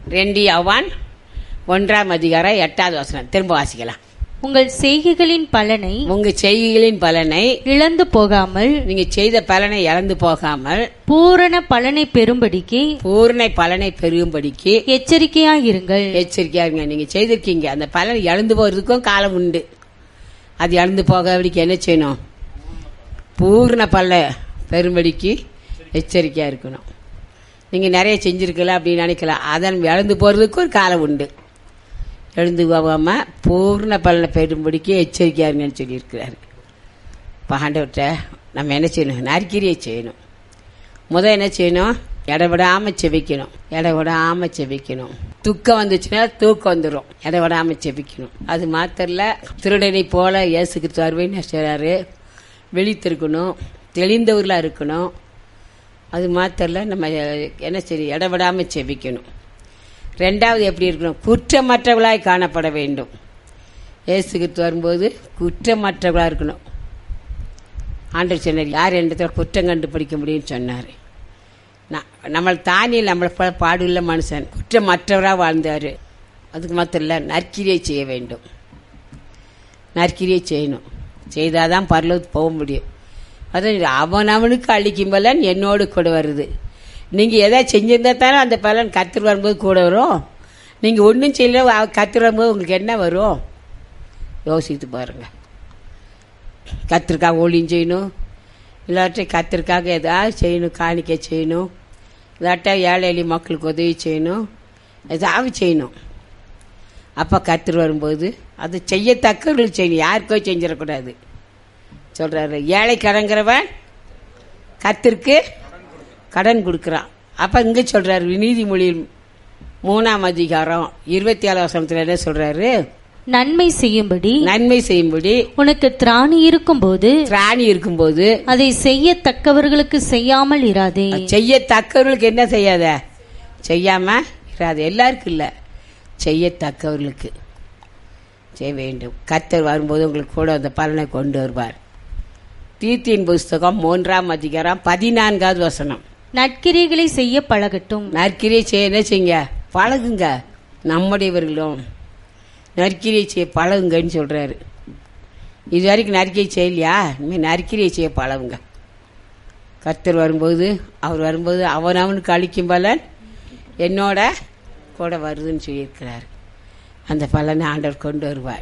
ரெண்டு அவான் ஒன்றாம் அதிகாரம் எட்டாவது வசனம் திரும்ப வாசிக்கலாம் உங்கள் செய்கைகளின் பலனை உங்க செய்கைகளின் பலனை இழந்து போகாமல் நீங்க செய்த பலனை இழந்து போகாமல் பூரண பலனை பெறும்படிக்கு பூர்ண பலனை பெருகும்படிக்கு எச்சரிக்கையாயிருங்கள் எச்சரிக்கையா இருங்க நீங்க செய்திருக்கீங்க அந்த பலன் இழந்து போறதுக்கும் காலம் உண்டு அது இழந்து போகாதபடிக்கு என்ன செய்யணும் பூர்ண பல்ல பெரும்படிக்கு எச்சரிக்கையா இருக்கணும் நீங்க நிறைய செஞ்சிருக்கலாம் அப்படின்னு நினைக்கலாம் அதன் இழந்து போறதுக்கு ஒரு காலம் உண்டு எழுந்து போகாம பூர்ண பலனை பெரும்படிக்கு எச்சரிக்கையா இருங்கன்னு சொல்லியிருக்கிறாரு பாண்டவர்கிட்ட நம்ம என்ன செய்யணும் நற்கிரியை செய்யணும் முதல் என்ன செய்யணும் இடவிடாம செபிக்கணும் இடவிடாம செபிக்கணும் துக்கம் வந்துச்சுன்னா தூக்கம் வந்துடும் இடவிடாம செபிக்கணும் அது மாத்திரல திருடனை போல இயேசுக்கு தருவேன்னு சொல்றாரு விழித்திருக்கணும் தெளிந்தவர்களா இருக்கணும் அது மாத்திரல நம்ம என்ன செய்ய இடவிடாம செபிக்கணும் ரெண்டாவது எப்படி இருக்கணும் குற்றமற்றவர்களாய் காணப்பட வேண்டும் இயேசுக்கு வரும்போது குற்றமற்றவர்களாக இருக்கணும் ஆண்டவர் சொன்னார் யார் என்ற குற்றம் கண்டுபிடிக்க முடியும்னு சொன்னார் நம்ம தானே நம்மளை போல பாடுள்ள மனுஷன் குற்றமற்றவராக வாழ்ந்தார் அதுக்கு மாத்திரம் இல்லை நற்கிரியை செய்ய வேண்டும் நற்கிரியை செய்யணும் செய்தாதான் பரலோகத்துக்கு போக முடியும் அது அவன் அவனுக்கு அழிக்கும் பலன் என்னோடு கூட வருது நீங்கள் எதை செஞ்சிருந்தா தானே அந்த பலன் கத்திர வரும்போது கூட வரும் நீங்கள் ஒன்றும் செய்யல கத்திர வரும்போது உங்களுக்கு என்ன வரும் யோசித்து பாருங்கள் கத்திரிக்காய் ஒளியும் செய்யணும் இல்லாட்டி கத்திரிக்காக ஏதாவது செய்யணும் காணிக்கை செய்யணும் இல்லாட்டா ஏழை எளிய மக்களுக்கு உதவி செய்யணும் ஏதாவது செய்யணும் அப்போ கத்திர வரும்போது அது செய்யத்தக்கவர்கள் செய்யணும் யாருக்கோ செஞ்சிடக்கூடாது சொல்கிறாரு ஏழை கடங்கிறவன் கத்திற்கு கடன் கொடுக்குறான் அப்போ இங்கே சொல்கிறாரு நீதிமொழியில் மூணாம் அதிகாரம் இருபத்தி ஏழு வசனத்தில் என்ன சொல்கிறாரு நன்மை செய்யும்படி நன்மை செய்யும்படி உனக்கு திராணி இருக்கும்போது திராணி இருக்கும்போது அதை செய்யத்தக்கவர்களுக்கு செய்யாமல் இராதே செய்யத்தக்கவர்களுக்கு என்ன செய்யாத செய்யாம இராது எல்லாருக்கும் இல்லை செய்யத்தக்கவர்களுக்கு செய்ய வேண்டும் கத்தர் வரும்போது உங்களுக்கு கூட அந்த பலனை கொண்டு வருவார் தீர்த்தியின் புஸ்தகம் மூன்றாம் அதிகாரம் பதினான்காவது வசனம் நற்கிரிகளை செய்ய பழகட்டும் நற்கிரியை செய்ய என்ன செய்யுங்க பழகுங்க நம்முடையவர்களும் நற்கிரியை செய்ய பழகுங்கன்னு சொல்றாரு இது வரைக்கும் நற்கிரியை செய்யலையா இனிமேல் நற்கிரியை செய்ய பழகுங்க கர்த்தர் வரும்போது அவர் வரும்போது அவன் அவனுக்கு அளிக்கும் பலன் என்னோட கூட வருதுன்னு சொல்லியிருக்கிறார் அந்த பலனை ஆண்டவர் கொண்டு வருவார்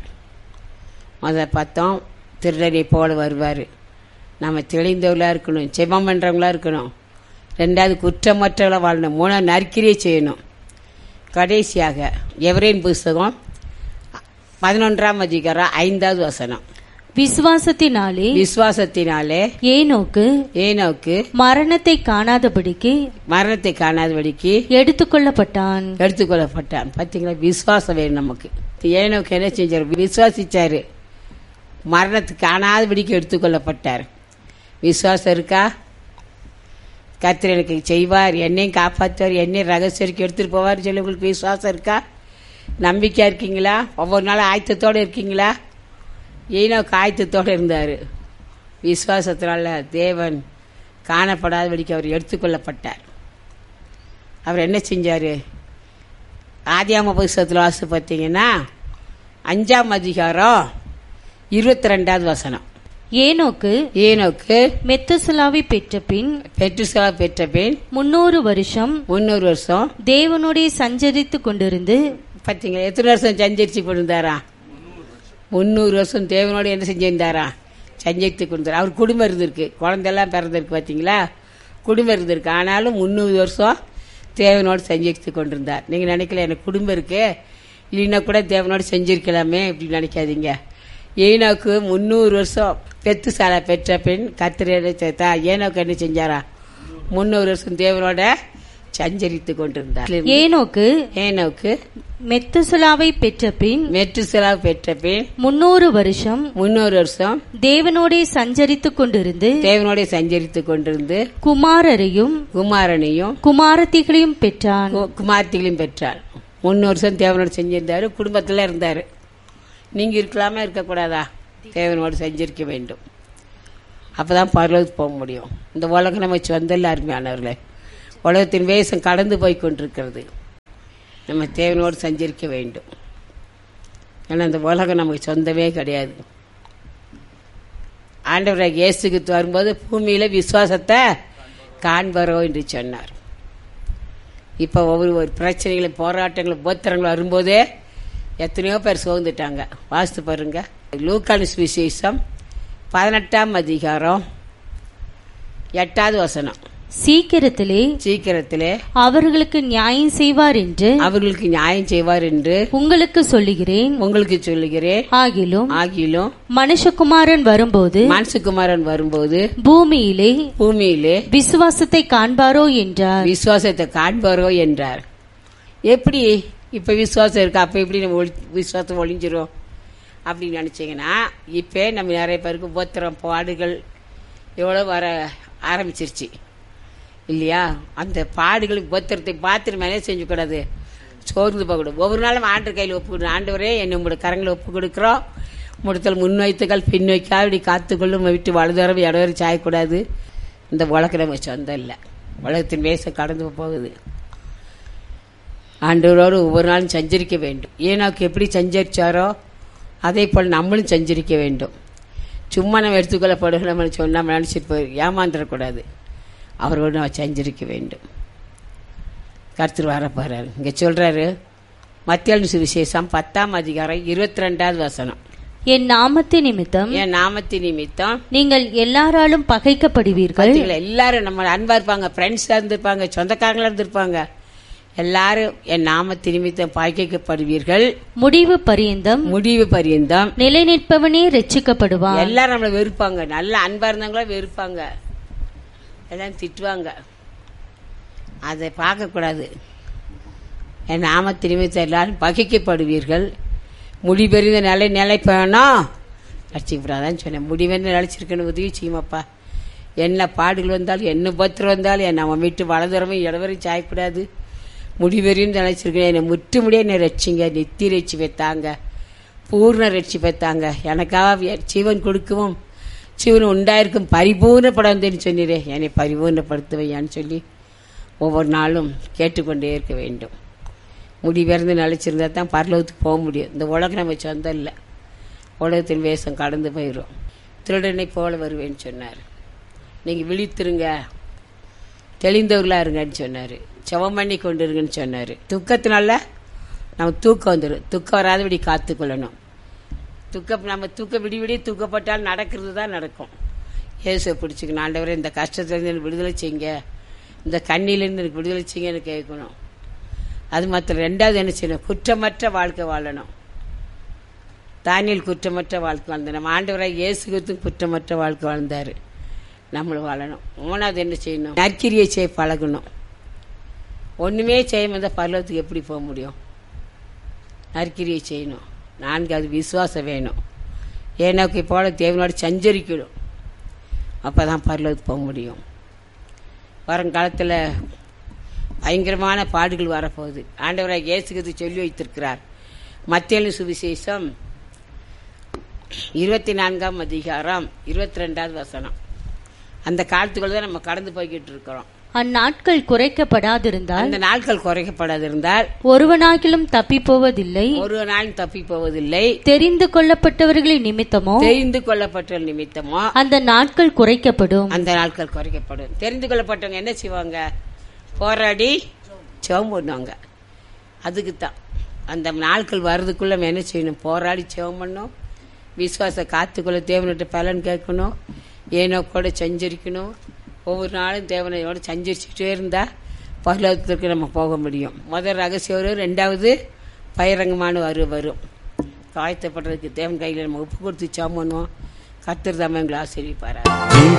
முதல்ல பார்த்தோம் திருடனை போல வருவார் நம்ம தெளிந்தவர்களாக இருக்கணும் செபம் பண்ணுறவங்களா இருக்கணும் ரெண்டாவது குற்றமற்றவர்களாக வாழணும் மூணாவது நற்கிரியை செய்யணும் கடைசியாக எவரேன் புஸ்தகம் பதினொன்றாம் அதிகாரம் ஐந்தாவது வசனம் விசுவாசத்தினாலே விசுவாசத்தினாலே ஏனோக்கு ஏனோக்கு மரணத்தை காணாதபடிக்கு மரணத்தை காணாதபடிக்கு எடுத்துக்கொள்ளப்பட்டான் எடுத்துக்கொள்ளப்பட்டான் பார்த்தீங்களா விசுவாசம் வேணும் நமக்கு ஏனோக்கு என்ன செஞ்சார் விசுவாசிச்சாரு மரணத்துக்கு காணாதபடிக்கு எடுத்துக்கொள்ளப்பட்டார் விசுவாசம் இருக்கா கர்த்தர் எனக்கு செய்வார் என்னையும் காப்பாற்றுவார் என்னையும் ரகசியருக்கு எடுத்துட்டு போவார் சொல்லி உங்களுக்கு விசுவாசம் இருக்கா நம்பிக்கையா இருக்கீங்களா ஒவ்வொரு நாளும் ஆயத்தத்தோடு இருக்கீங்களா ஈனோக்கு ஆயத்தத்தோடு இருந்தார் விசுவாசத்தினால தேவன் காணப்படாதபடிக்கு அவர் எடுத்துக்கொள்ளப்பட்டார் அவர் என்ன செஞ்சார் ஆதியாம புஸ்தகத்தில் வாசி பார்த்தீங்கன்னா அஞ்சாம் அதிகாரம் இருபத்தி ரெண்டாவது வசனம் ஏனோக்கு ஈனோக்கு மெத்தசலாவை பெற்ற பின் பெற்று செலவு பெற்ற பின் முன்னூறு வருஷம் முந்நூறு வருஷம் தேவனுடைய சஞ்சரித்து கொண்டிருந்து பார்த்தீங்களா எத்தனை வருஷம் சஞ்சரிச்சு கொண்டிருந்தாரா முந்நூறு வருஷம் தேவனோடு என்ன செஞ்சிருந்தாரா சஞ்சரித்து கொண்டிருந்தார் அவர் குடும்பம் இருந்திருக்கு குழந்தையெல்லாம் பிறந்திருக்கு பார்த்தீங்களா குடும்பம் இருந்திருக்கு ஆனாலும் முந்நூறு வருஷம் தேவனோடு சஞ்சரித்து கொண்டிருந்தார் நீங்கள் நினைக்கல எனக்கு குடும்பம் இருக்கு இல்லைன்னா கூட தேவனோடு செஞ்சிருக்கலாமே இப்படி நினைக்காதீங்க ஈனோக்கு முந்நூறு வருஷம் பெத்து சாலை பெற்ற பெண் கத்திர சேர்த்தா ஏனோக்கு என்ன செஞ்சாரா முந்நூறு வருஷம் தேவனோட சஞ்சரித்து கொண்டிருந்தார் ஏனோக்கு ஏனோக்கு மெத்தசலாவை பெற்ற பின் மெட்டு செலவு பெற்ற பின் முன்னூறு வருஷம் முன்னூறு வருஷம் தேவனோடே சஞ்சரித்து கொண்டிருந்து தேவனோட சஞ்சரித்து கொண்டிருந்து குமாரரையும் குமாரனையும் குமாரத்திகளையும் பெற்றான் கு- குமார்த்திகளையும் பெற்றார் முன்னூறு வருஷம் தேவனோடு செஞ்சிருந்தாரு குடும்பத்தில் இருந்தார் நீங்கள் இருக்கலாமா இருக்கக்கூடாதா தேவனோடு செஞ்சிருக்க வேண்டும் அப்பதான் பரலோகத்துக்கு போக முடியும் இந்த உலகம் நம்ம வச்சு வந்தல்ல அருமையானவர்களே உலகத்தின் வேஷம் கடந்து போய் கொண்டிருக்கிறது நம்ம தேவனோடு சஞ்சரிக்க வேண்டும் ஏன்னா இந்த உலகம் நமக்கு சொந்தமே கிடையாது ஆண்டவராக இயேசுக்கு வரும்போது பூமியில் விசுவாசத்தை காண்பரோ என்று சொன்னார் இப்போ ஒவ்வொரு ஒரு பிரச்சனைகளும் போராட்டங்களும் போத்திரங்களும் வரும்போதே எத்தனையோ பேர் சோர்ந்துட்டாங்க வாசித்து பாருங்க லூக்கானு விசேஷம் பதினெட்டாம் அதிகாரம் எட்டாவது வசனம் சீக்கிரத்திலே சீக்கிரத்திலே அவர்களுக்கு நியாயம் செய்வார் என்று அவர்களுக்கு நியாயம் செய்வார் என்று உங்களுக்கு சொல்லுகிறேன் உங்களுக்கு சொல்லுகிறேன் ஆகிலும் ஆகிலும் மனுஷகுமாரன் வரும்போது மனசுக்குமாரன் வரும்போது பூமியிலே பூமியிலே விசுவாசத்தை காண்பாரோ என்றார் விசுவாசத்தை காண்பாரோ என்றார் எப்படி இப்ப விசுவாசம் இருக்கு அப்ப எப்படி நம்ம ஒளி- விசுவாசம் ஒளிஞ்சிரும் அப்படின்னு நினைச்சீங்கன்னா இப்போ நம்ம நிறைய பேருக்கு உபத்திரம் பாடுகள் எவ்வளோ வர ஆரம்பிச்சிருச்சு இல்லையா அந்த பாடுகள் உபத்திரத்தை பார்த்துட்டு மேலே செஞ்சுக்கூடாது சோர்ந்து போகக்கூடாது ஒவ்வொரு நாளும் ஆண்டு கையில் ஒப்பு ஆண்டவரே என்னை உங்களோட கரங்களை ஒப்பு கொடுக்குறோம் முடத்தல் முன்வைத்துக்கள் பின் வைக்கா இப்படி காத்துக்கொள்ளும் விட்டு வலதுவரம் இடவரை சாயக்கூடாது இந்த உலகம் நம்ம சொந்தம் இல்லை உலகத்தின் வேச கடந்து போகுது ஆண்டவரோடு ஒவ்வொரு நாளும் சஞ்சரிக்க வேண்டும் ஏனாக்கு எப்படி சஞ்சரிச்சாரோ அதே போல் நம்மளும் சஞ்சரிக்க வேண்டும் சும்மா நம்ம எடுத்துக்கொள்ளப்படுகிற நம்ம சொன்னால் நம்ம நினச்சிட்டு போய் ஏமாந்துடக்கூடாது அவரோடு நம்ம சஞ்சரிக்க வேண்டும் கருத்து வர போகிறாரு இங்கே சொல்கிறாரு மத்தியான சுவிசேஷம் பத்தாம் அதிகாரம் இருபத்தி ரெண்டாவது வசனம் என் நாமத்து நிமித்தம் என் நாமத்தின் நிமித்தம் நீங்கள் எல்லாராலும் பகைக்கப்படுவீர்கள் பார்த்தீங்களா எல்லாரும் நம்ம அன்பா இருப்பாங்க ஃப்ரெண்ட்ஸாக இருந்திருப்பாங்க சொந்தக்காரங்களா இருந்திருப்பாங்க எல்லாரும் என் நாமத்தின் நிமித்தம் பாய்க்கப்படுவீர்கள் முடிவு பரியந்தம் முடிவு பரியந்தம் நிலை நிற்பவனே ரட்சிக்கப்படுவான் எல்லாரும் நம்மளை வெறுப்பாங்க நல்ல அன்பா இருந்தவங்களா வெறுப்பாங்க எல்லாம் திட்டுவாங்க அதை பார்க்கக்கூடாது என் நாமத்தின் நிமித்தம் எல்லாரும் பகைக்கப்படுவீர்கள் முடிபெறிந்த நிலை நிலைப்பேணும் ரட்சிக்கப்படாதான்னு சொன்னேன் முடிவென்று நிலைச்சிருக்கணும் உதவி செய்யுமாப்பா என்ன பாடுகள் வந்தாலும் என்ன பத்திரம் வந்தாலும் என் நம்ம வீட்டு வலதுறமே இடவரையும் சாயக்கூடாது முடிவெறியும் நினைச்சிருக்கேன் என்னை முற்று முடிய என்னை ரட்சிங்க நெத்தி ரட்சி வைத்தாங்க பூர்ண ரட்சி வைத்தாங்க எனக்காக ஜீவன் கொடுக்கவும் ஜீவன் உண்டாயிருக்கும் பரிபூர்ணப்படந்தேன்னு சொன்னீரே என்னை பரிபூர்ணப்படுத்துவையான்னு சொல்லி ஒவ்வொரு நாளும் கேட்டுக்கொண்டே இருக்க வேண்டும் முடிவிறந்து நிலைச்சிருந்தா தான் பரலோகத்துக்கு போக முடியும் இந்த உலகம் நம்ம சொந்தம் இல்லை உலகத்தின் வேஷம் கடந்து போயிடும் திருடனை போல வருவேன்னு சொன்னார் நீங்கள் விழித்திருங்க தெளிந்தவர்களா இருங்கன்னு சொன்னார் செவம் பண்ணி கொண்டு இருங்கன்னு சொன்னார் துக்கத்தினால நம்ம தூக்கம் வந்துடும் துக்கம் வராதபடி காத்துக்கொள்ளணும் துக்கம் நம்ம தூக்க விடி விடி தூக்கப்பட்டால் நடக்கிறது தான் நடக்கும் இயேசுவை பிடிச்சிக்கணும் ஆண்டவரே இந்த கஷ்டத்துலேருந்து எனக்கு விடுதலை செய்யுங்க இந்த கண்ணிலேருந்து எனக்கு விடுதலை செய்யுங்கன்னு கேட்கணும் அது மாத்திரம் ரெண்டாவது என்ன செய்யணும் குற்றமற்ற வாழ்க்கை வாழணும் தானியல் குற்றமற்ற வாழ்க்கை வாழ்ந்தார் நம்ம ஆண்டவராக இயேசு கிறிஸ்துவும் குற்றமற்ற வாழ்க்கை வாழ்ந்தார் நம்மளும் வாழணும் மூணாவது என்ன செய்யணும் நற்கிரியை செய்ய பழகணும் ஒன்றுமே செய்யாம இருந்தால் பரலோகத்துக்கு எப்படி போக முடியும் நற்கிரியை செய்யணும் நான்காவது விசுவாசம் வேணும் ஏனோக்கை போல தேவனோடு சஞ்சரிக்கணும் அப்போ தான் பரலோகத்துக்கு போக முடியும் வருங்காலத்தில் பயங்கரமான பாடுகள் வரப்போகுது ஆண்டவராக இயேசுகிறது சொல்லி வைத்திருக்கிறார் மத்திய சுவிசேஷம் இருபத்தி நான்காம் அதிகாரம் இருபத்தி ரெண்டாவது வசனம் அந்த காலத்துக்குள்ள தான் நம்ம கடந்து போய்கிட்டு இருக்கிறோம் அந்நாட்கள் குறைக்கப்படாதிருந்தால் அந்த நாட்கள் குறைக்கப்படாதிருந்தால் ஒருவனாகிலும் தப்பி போவதில்லை ஒரு நாள் தப்பி போவதில்லை தெரிந்து கொள்ளப்பட்டவர்களின் நிமித்தமோ தெரிந்து கொள்ளப்பட்ட நிமித்தமோ அந்த நாட்கள் குறைக்கப்படும் அந்த நாட்கள் குறைக்கப்படும் தெரிந்து கொள்ளப்பட்டவங்க என்ன செய்வாங்க போராடி செவம் பண்ணுவாங்க அதுக்கு தான் அந்த நாட்கள் வர்றதுக்குள்ள நம்ம என்ன செய்யணும் போராடி செவம் பண்ணணும் விசுவாச காத்துக்குள்ள தேவனிட்ட பலன் கேட்கணும் ஏனோ கூட சஞ்சரிக்கணும் ஒவ்வொரு நாளும் தேவனையோட சஞ்சரிச்சுட்டே இருந்தா பரலோகத்திற்கு நம்ம போக முடியும் முதல் ரகசியம் வரும் ரெண்டாவது பயிரங்கமான வரு வரும் காயத்தப்படுறதுக்கு தேவன் கையில் நம்ம உப்பு கொடுத்து செவம் பண்ணுவோம் கத்திர தம்மங்களை ஆசிரியப்பாரு